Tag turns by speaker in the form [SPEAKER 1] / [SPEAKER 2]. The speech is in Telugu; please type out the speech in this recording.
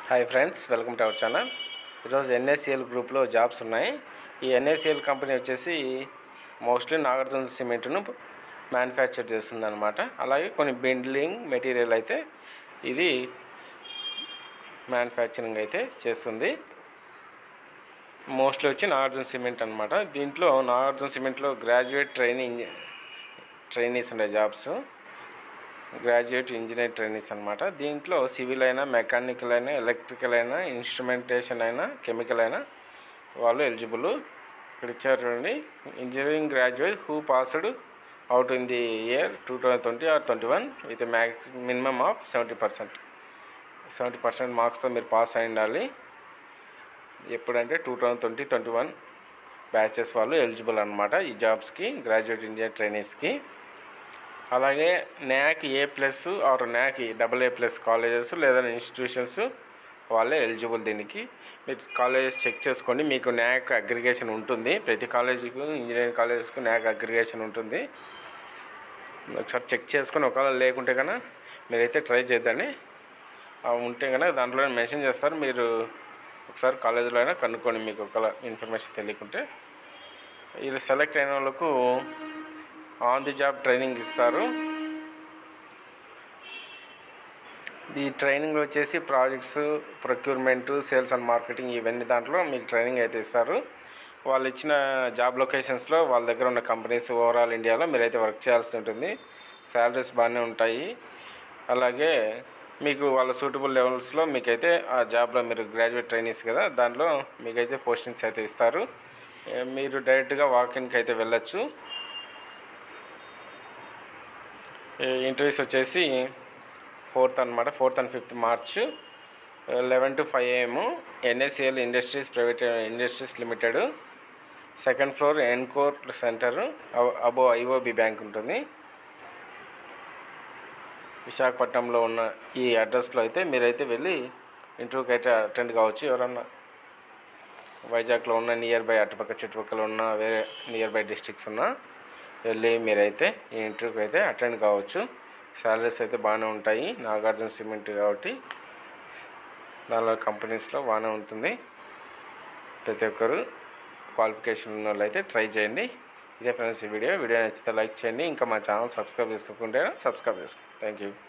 [SPEAKER 1] hi friends welcome to our channel ఈరోజు ఎన్ఎస్సిఎల్ గ్రూప్లో జాబ్స్ ఉన్నాయి ఈ ఎన్ఎస్సిఎల్ కంపెనీ వచ్చేసి మోస్ట్లీ నాగార్జున సిమెంట్ను మ్యానుఫ్యాక్చర్ చేస్తుంది అనమాట అలాగే కొన్ని బిల్డింగ్ మెటీరియల్ అయితే ఇది మ్యానుఫ్యాక్చరింగ్ అయితే చేస్తుంది మోస్ట్లీ వచ్చి నాగార్జున సిమెంట్ అనమాట దీంట్లో నాగార్జున సిమెంట్లో గ్రాడ్యుయేట్ ట్రైనింగ్ ట్రైనీస్ ఉండే జాబ్స్ గ్రాడ్యుయేట్ ఇంజనీర్ ట్రైనీస్ అనమాట దీంట్లో సివిల్ అయినా మెకానికల్ అయినా ఎలక్ట్రికల్ అయినా ఇన్స్ట్రుమెంటేషన్ అయినా కెమికల్ అయినా వాళ్ళు ఎలిజిబుల్ ఇక్కడ ఇచ్చారు చూడండి engineering graduate who passed out in the year two thousand twenty or twenty one with max minimum of seventy percent seventy percent మార్క్స్తో మీరు పాస్ అయి ఉండాలి ఎప్పుడంటే two thousand twenty twenty one batches వాళ్ళు ఎలిజిబుల్ అనమాట ఈ జాబ్స్కి గ్రాడ్యుయేట్ ఇండియన్ ట్రైనీస్కి అలాగే NAAC A plus or NAAC double A plus colleges లేదా ఇన్స్టిట్యూషన్స్ వాళ్ళే ఎలిజిబుల్ దీనికి మీరు కాలేజెస్ చెక్ చేసుకోండి మీకు న్యాక్ అగ్రిగేషన్ ఉంటుంది ప్రతి కాలేజీకి ఇంజనీరింగ్ కాలేజెస్కి న్యాక్ అగ్రిగేషన్ ఉంటుంది ఒకసారి చెక్ చేసుకొని ఒకవేళ లేకుంటే కనుక మీరైతే ట్రై చేద్దండి ఆ ఉంటే కనుక దాంట్లో మెన్షన్ చేస్తారు మీరు ఒకసారి కాలేజీలో అయినా కనుక్కోండి మీకు ఒకవేళ ఇన్ఫర్మేషన్ తెలియకుంటే వీళ్ళు సెలెక్ట్ అయిన వాళ్ళకు ఆన్ ది జాబ్ ట్రైనింగ్ ఇస్తారు ఈ ట్రైనింగ్ వచ్చేసి projects procurement sales and marketing ఇవన్నీ దాంట్లో మీకు ట్రైనింగ్ అయితే ఇస్తారు వాళ్ళు ఇచ్చిన జాబ్ లొకేషన్స్లో వాళ్ళ దగ్గర ఉన్న కంపెనీస్ ఓవరాల్ ఇండియాలో మీరైతే వర్క్ చేయాల్సి ఉంటుంది శాలరీస్ బాగానే ఉంటాయి అలాగే మీకు వాళ్ళ సూటబుల్ లెవెల్స్లో మీకైతే ఆ జాబ్లో మీరు గ్రాడ్యుయేట్ ట్రైనీస్ కదా దాంట్లో మీకైతే పోస్టింగ్స్ అయితే ఇస్తారు ఏ, మీరు డైరెక్ట్గా వాకిన్కి అయితే వెళ్ళొచ్చు ఇంటర్వ్యూస్ వచ్చేసి ఫోర్త్ అనమాట fourth and fifth March eleven to five AM NSCL industries private industries limited second floor encore center above IOB bank ఉంటుంది విశాఖపట్నంలో ఉన్న ఈ అడ్రస్లో అయితే మీరైతే వెళ్ళి ఇంటర్వ్యూకి అయితే అటెండ్ కావచ్చు ఎవరన్నా వైజాగ్లో ఉన్న నియర్ బై అటుపక్క చుట్టుపక్కల ఉన్న వేరే నియర్ బై డిస్ట్రిక్ట్స్ ఉన్న వెళ్ళి మీరైతే ఈ ఇంటర్వ్యూకి అయితే అటెండ్ కావచ్చు శాలరీస్ అయితే బాగానే ఉంటాయి నాగార్జున సిమెంట్ కాబట్టి దానిలో కంపెనీస్లో బాగానే ఉంటుంది ప్రతి ఒక్కరు క్వాలిఫికేషన్ ఉన్న వాళ్ళు అయితే ట్రై చేయండి ఇదే ఫ్రెండ్స్ ఈ వీడియో వీడియో నచ్చితే లైక్ చేయండి ఇంకా మా ఛానల్ సబ్స్క్రైబ్ చేసుకోకుంటే సబ్స్క్రైబ్ చేసుకోండి థ్యాంక్ యూ